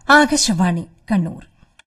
Akashvani Kannur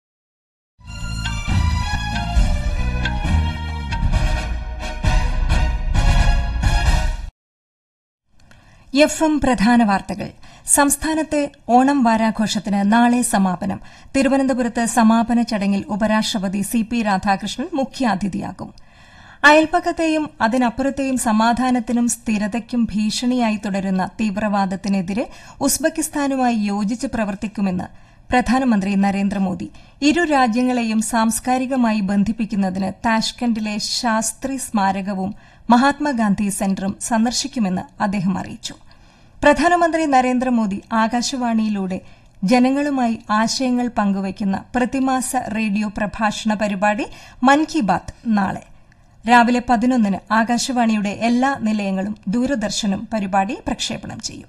F M പ്രധാന വാർത്തകൾ സംസ്ഥാനത്തെ ഓണം വാരാഘോഷത്തിന് നാളെ സമാപനം തിരുവനന്തപുരത്ത് സമാപന ചടങ്ങിൽ ഉപരാഷ്ട്രപതി സി പി രാധാകൃഷ്ണൻ മുഖ്യാതിഥിയാകും അയൽപ്പക്കത്തെയും അതിനപ്പുറത്തെയും സമാധാനത്തിനും സ്ഥിരതയ്ക്കും ഭീഷണിയായി തുടരുന്ന തീവ്രവാദത്തിനെതിരെ ഉസ്ബെക്കിസ്ഥാനുമായി യോജിച്ച് പ്രവർത്തിക്കുമെന്ന് പ്രധാനമന്ത്രി നരേന്ദ്രമോദി ഇരു രാജ്യങ്ങളെയും സാംസ്കാരികമായി ബന്ധിപ്പിക്കുന്നതിന് താഷ്കണ്ടിലെ ശാസ്ത്രി സ്മാരകവും മഹാത്മാഗാന്ധി സെന്ററും സന്ദർശിക്കുമെന്ന് അദ്ദേഹം അറിയിച്ചു പ്രധാനമന്ത്രി നരേന്ദ്രമോദി ആകാശവാണിയിലൂടെ ജനങ്ങളുമായി ആശയങ്ങൾ പങ്കുവയ്ക്കുന്ന പ്രതിമാസ റേഡിയോ പ്രഭാഷണ പരിപാടി മൻ കി ബാത്ത് നാളെ രാവിലെ പതിനൊന്നിന് ആകാശവാണിയുടെ എല്ലാ നിലയങ്ങളും ദൂരദർശനും പരിപാടി പ്രക്ഷേപണം ചെയ്യും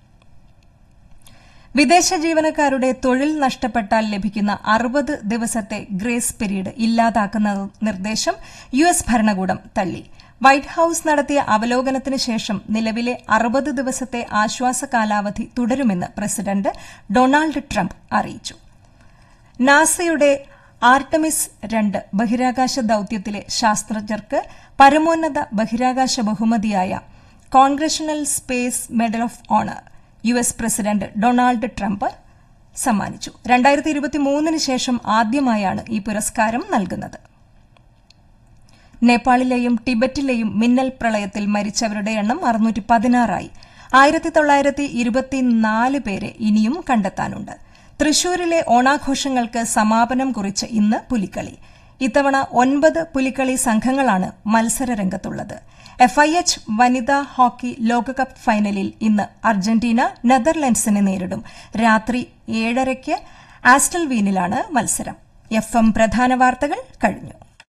വിദേശ ജീവനക്കാരുടെ തൊഴിൽ നഷ്ടപ്പെട്ടാൽ ലഭിക്കുന്ന അറുപത് ദിവസത്തെ ഗ്രേസ് പീരീഡ് ഇല്ലാതാക്കുന്ന നിർദ്ദേശം യു എസ് ഭരണകൂടം തള്ളി വൈറ്റ് ഹൌസ് നടത്തിയ അവലോകനത്തിന് ശേഷം നിലവിലെ അറുപത് ദിവസത്തെ ആശ്വാസ കാലാവധി തുടരുമെന്ന് പ്രസിഡന്റ് ഡൊണാൾഡ് ട്രംപ് അറിയിച്ചു നാസയുടെ ആർട്ടമിസ് രണ്ട് ബഹിരാകാശ ദൌത്യത്തിലെ ശാസ്ത്രജ്ഞർക്ക് പരമോന്നത ബഹിരാകാശ ബഹുമതിയായ Congressional Space Medal of Honor U S president Donald Trump സമ്മാനിച്ചു രണ്ടായിരത്തി ഇരുപത്തിമൂന്നിന് ശേഷം ആദ്യമായാണ് ഈ പുരസ്കാരം നൽകുന്നത് നേപ്പാളിലെയും ടിബറ്റിലെയും മിന്നൽ പ്രളയത്തിൽ മരിച്ചവരുടെ എണ്ണം അറുന്നൂറ്റി പതിനാറായി ആയിരത്തി തൊള്ളായിരത്തി ഇരുപത്തിനാല് പേരെ ഇനിയും കണ്ടെത്താനുണ്ട് തൃശൂരിലെ ഓണാഘോഷങ്ങൾക്ക് സമാപനം കുറിച്ച് ഇന്ന് പുലിക്കളി ഇത്തവണ ഒൻപത് പുലിക്കളി സംഘങ്ങളാണ് മത്സരരംഗത്തുള്ളത് എഫ്ഐഎച്ച് വനിതാ ഹോക്കി ലോകകപ്പ് ഫൈനലിൽ ഇന്ന് അർജന്റീന നെതർലൻഡ്സിനെ നേരിടും രാത്രി ഏഴരയ്ക്ക് ആസ്റ്റൽ വീനിലാണ് മത്സരം എഫ് എം പ്രധാന വാർത്തകൾ കഴിഞ്ഞു